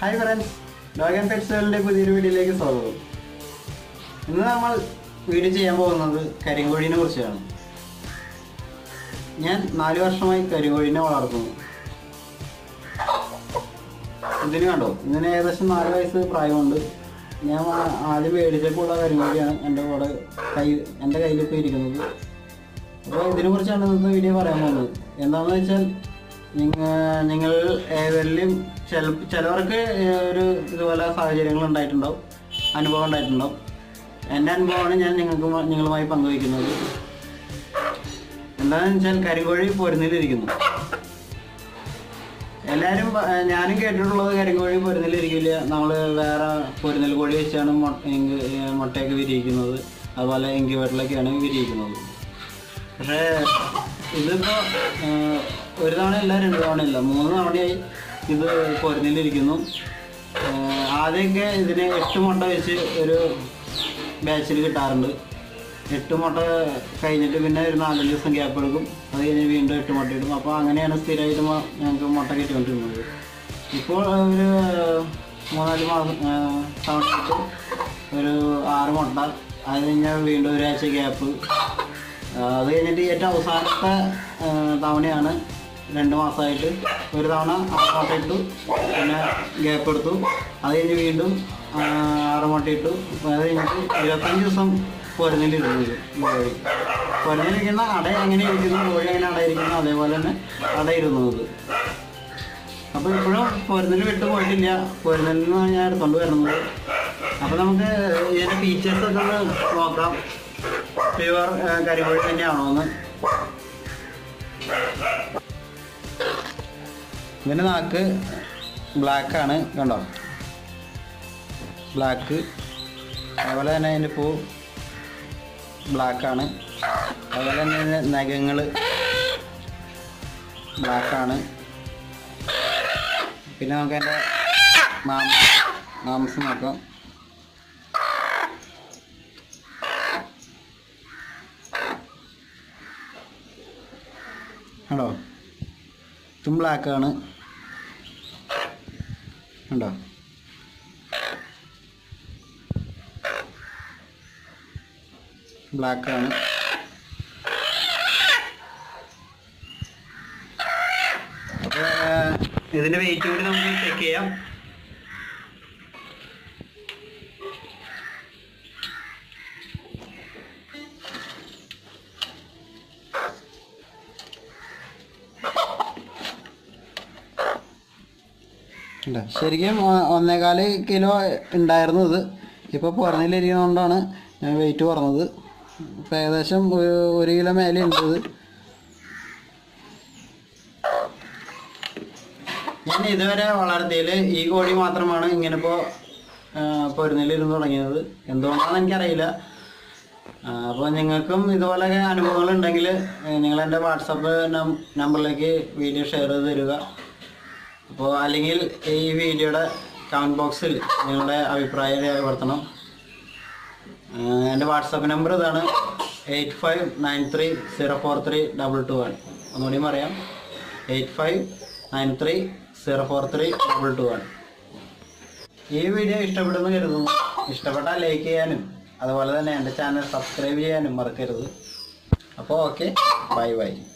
Hi friends ഡോഗൻ ഫെസ്റ്റിവലിൻ്റെ പുതിയൊരു വീഡിയോയിലേക്ക് സ്വാഗതം ഇന്ന് നമ്മൾ വീഡിയോ ചെയ്യാൻ പോകുന്നത് കരിങ്കോഴിനെ കുറിച്ചാണ് ഞാൻ നാല് വർഷമായി കരിങ്കോഴിനെ വളർത്തുന്നു ഇതിന് കണ്ടോ ഇതിന് ഏകദേശം നാല് വയസ്സ് പ്രായമുണ്ട് ഞാൻ ആ- ആദ്യം മേടിച്ചപ്പോൾ ഉള്ള കരിങ്കോഴിയാണ് എൻ്റെ കൂടെ കൈ എൻ്റെ കയ്യിലിപ്പോൾ ഇരിക്കുന്നത് അപ്പോൾ ഇതിനെ കുറിച്ചാണ് ഇന്നത്തെ വീഡിയോ പറയാൻ പോകുന്നത് എന്താണെന്ന് വെച്ചാൽ നിങ്ങ നിങ്ങൾ ഏവരിലും ചില ചിലവർക്ക് ഒരു ഇതുപോലെ സാഹചര്യങ്ങൾ ഉണ്ടായിട്ടുണ്ടാവും അനുഭവം ഉണ്ടായിട്ടുണ്ടാവും എൻ്റെ അനുഭവമാണ് ഞാൻ നിങ്ങൾക്ക് മ- നിങ്ങളുമായി പങ്കുവയ്ക്കുന്നത് എന്താണെന്ന് വെച്ചാൽ കരിങ്കോഴി പൊരുന്നിലിരിക്കുന്നു എല്ലാവരും പ- ഏർ ഞാനും കേട്ടിട്ടുള്ളത് കരിങ്കോഴി പൊരുന്നിലിരിക്കില്ല നമ്മൾ വേറെ പൊരുന്നൽ കോഴി വെച്ചാണ് മൊ- എങ്ക് ഏർ മുട്ടയൊക്കെ വിരിയിക്കുന്നത് അതുപോലെ ഇൻക്യുബേറ്ററിലൊക്കെയാണ് വിരിയിക്കുന്നത് പക്ഷേ ഇതിപ്പോൾ ഒരു തവണ ഇല്ല രണ്ട് തവണ ഇല്ല മൂന്ന് തവണയായി ഇത് പൊരുന്നിലിരിക്കുന്നു ഏർ ആദ്യമൊക്കെ ഇതിന് എട്ട് മുട്ട വെച്ച് ഒരു ബാച്ചിൽ കിട്ടാറുണ്ട് എട്ട് മുട്ട കഴിഞ്ഞിട്ട് പിന്നെ ഒരു നാലഞ്ച് ദിവസം ഗ്യാപ്പ് എടുക്കും അത് കഴിഞ്ഞ് വീണ്ടും എട്ട് മുട്ട ഇടും അപ്പോൾ അങ്ങനെയാണ് സ്ഥിരമായിട്ട് മ- ഞങ്ങൾക്ക് മുട്ട കിട്ടിക്കൊണ്ടിരുന്നത് ഇപ്പോൾ ഒരു മൂന്നാല് മാസം ഏർ തവണ കിട്ടും ഒരു ആറ് മുട്ട അത് കഴിഞ്ഞാൽ വീണ്ടും ഒരാഴ്ച ഗ്യാപ്പ് അത് കഴിഞ്ഞിട്ട് ഏറ്റവും അവസാനത്തെ ആ, തവണയാണ് രണ്ട് മാസമായിട്ട് ഒരു തവണ ആറ് മുട്ട ഇട്ടു പിന്നെ ഗ്യാപ്പ് എടുത്തു അത് കഴിഞ്ഞ് വീണ്ടും ആ, ആറ് മുട്ട ഇട്ടു അത് കഴിഞ്ഞിട്ട് ഇരുപത്തഞ്ച് ദിവസം പൊരുന്നിലിരുന്നത് ഈ കോഴി പൊരുന്നിലിരിക്കുന്ന അട എങ്ങനെ ഇരിക്കുന്നു കോഴി എങ്ങനെ അടയിരിക്കുന്നു അതേപോലെ തന്നെ അടയിരുന്നത് അപ്പോൾ ഇപ്പോഴും പൊരുന്നിൽ വിട്ടു പോയിട്ടില്ല പൊരുന്നിൽ നിന്ന് ഞാൻ എടുത്തോണ്ട് വരുന്നത് അപ്പോൾ നമുക്ക് ഇതിൻ്റെ ഫീച്ചേഴ്സ് ഒക്കെ ഒന്ന് നോക്കാം പ്യുവർ കരിമൊഴി തന്നെയാണോ എന്ന് ഇതിൻ്റെ നാക്ക് ബ്ലാക്ക് ആണ് കണ്ടോ ബ്ലാക്ക് അതുപോലെ തന്നെ അതിൻ്റെ പൂ ബ്ലാക്ക് ആണ് അതുപോലെ തന്നെ ഇതിൻ്റെ നഖങ്ങൾ ബ്ലാക്ക് ആണ് പിന്നെ നമുക്ക് അതിൻ്റെ മാം മാംസം നോക്കാം കണ്ടോ ഇതും ബ്ലാക്ക് ആണ് കണ്ടോ ബ്ലാക്ക് ആണ് അപ്പോൾ ഇതിൻ്റെ വെയിറ്റ് കൂടി നമുക്ക് ചെക്ക് ചെയ്യാം ഉണ്ട്. ശരിക്കും ഒ- ഒന്നേകാല് കിലോ ഉണ്ടായിരുന്നു ഇത് ഇപ്പോൾ പുറന്നിലിരിക്കുന്നതുകൊണ്ടാണ് വെയിറ്റ് കുറഞ്ഞത് ഇപ്പം ഏകദേശം ഒരു- ഒരു കിലോ മേലെ ഉണ്ട് ഇത് ഞാൻ ഇതുവരെ വളർത്തിയതിൽ ഈ കോഴി മാത്രമാണ് ഇങ്ങനെ ഇപ്പോൾ പൊരുന്നിലിരുന്ന് തുടങ്ങിയത് എന്തുകൊണ്ടാണെന്ന് എനിക്കറിയില്ല അപ്പോൾ നിങ്ങൾക്കും ഇതുപോലെ അനുഭവങ്ങൾ ഉണ്ടെങ്കിൽ നിങ്ങൾ എൻ്റെ വാട്സപ്പ് നമ്പറിലേക്ക് വീഡിയോ ഷെയർ ചെയ്ത് തരിക അപ്പോൾ അല്ലെങ്കിൽ ഈ വീഡിയോയുടെ കമൻറ്റ് ബോക്സിൽ നിങ്ങളുടെ അഭിപ്രായം രേഖപ്പെടുത്തണം ആഹ് എൻ്റെ വാട്സപ്പ് നമ്പർ ഇതാണ് eight five nine three zero four three double two one ഒന്നുകൂടി പറയാം eight five nine three zero four three double two one ഈ വീഡിയോ ഇഷ്ടപ്പെടുന്നു കരുതുന്നു ഇഷ്ടപ്പെട്ടാൽ ലൈക്ക് ചെയ്യാനും അതുപോലെ തന്നെ എൻ്റെ ചാനൽ സബ്സ്ക്രൈബ് ചെയ്യാനും മറക്കരുത് അപ്പോൾ ഓക്കെ ബൈ ബൈ